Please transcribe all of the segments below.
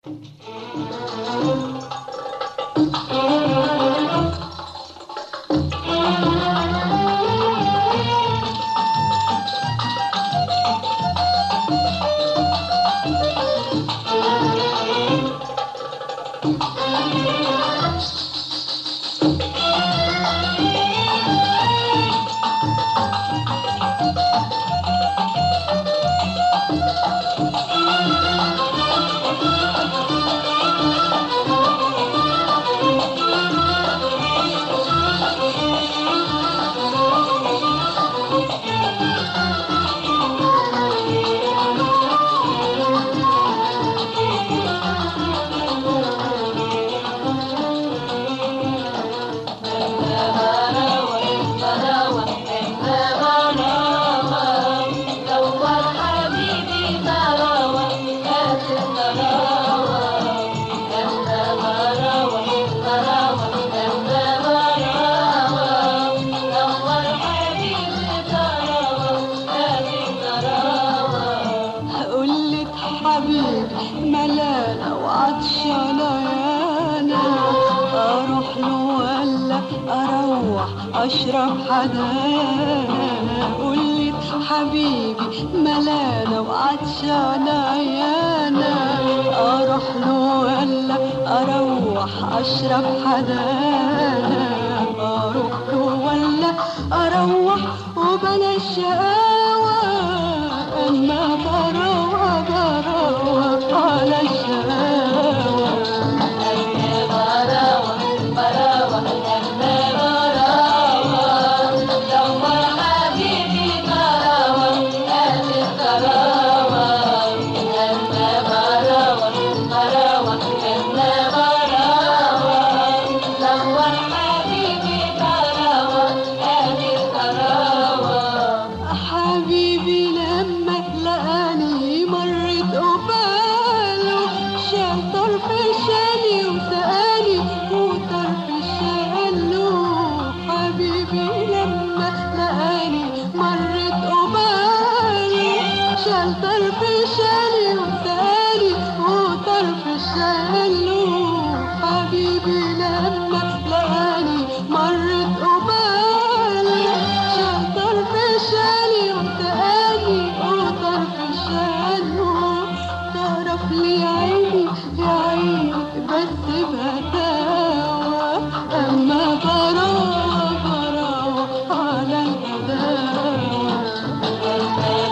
قلت حبيبي ملانة وعطشانة يانا أروح له ولا أروح أشرب حدانا قلت حبيبي ملانة وعطشانة يانا أروح له ولا أروح أشرب حدانا أروح له ولا أروح وبلا شقاوة أما بروح بروح على الشقاوة حبيبي لما لقاني مرت قباله شال طرف شالي وسألي وطرف شاله حبيبي لما لقاني مرت قباله شال طرف شالي وسألي وطرف شاله حبيبي لما لقاني مرت قباله شال طرف شالي وسألي وطرف شاله تعرف لي عيني يا عيني بس بهداوة أما براوة براوة على الهداوة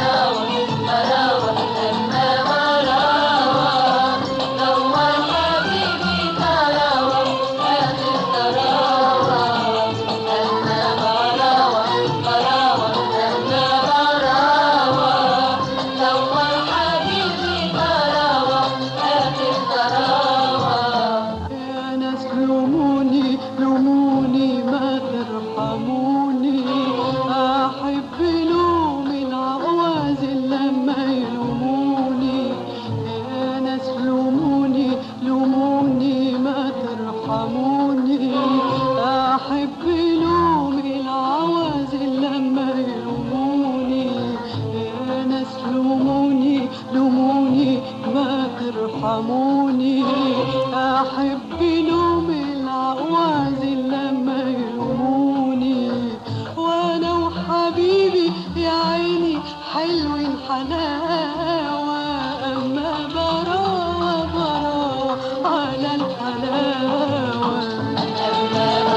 يا ناس لوموني لوموني ما ترحموني احب لوم العوازل لما يلوموني يا ناس لوموني لوموني ما ترحموني احب لوم العوازل لما يلوموني يا ناس لوموني لوموني ما ترحموني احب لوم العوازل لما يلوموني وانا وحبيبي يا عيني حلوين حلاوه اما براوه براوه على الحلاوه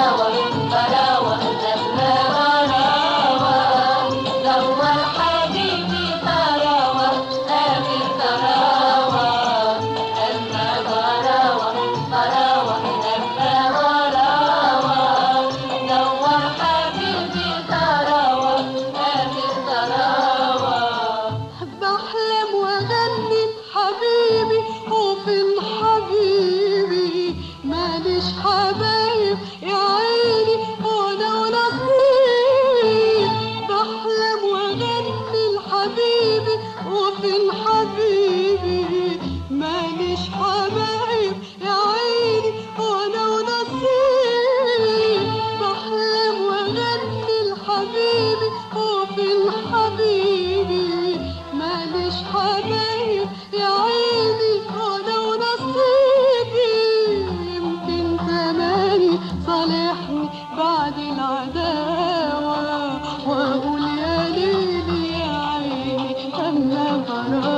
بحلم واغني حبيبي وفين حبيبي ماليش حبايب يا عيني وانا ونصيبي بحلم واغني لحبيبي وفين حبيبي ماليش حبايب يا عيني وانا ونصيبي بحلم واغني لحبيبي وفين حبيبي ماليش حبايب يا عيني بينا غرام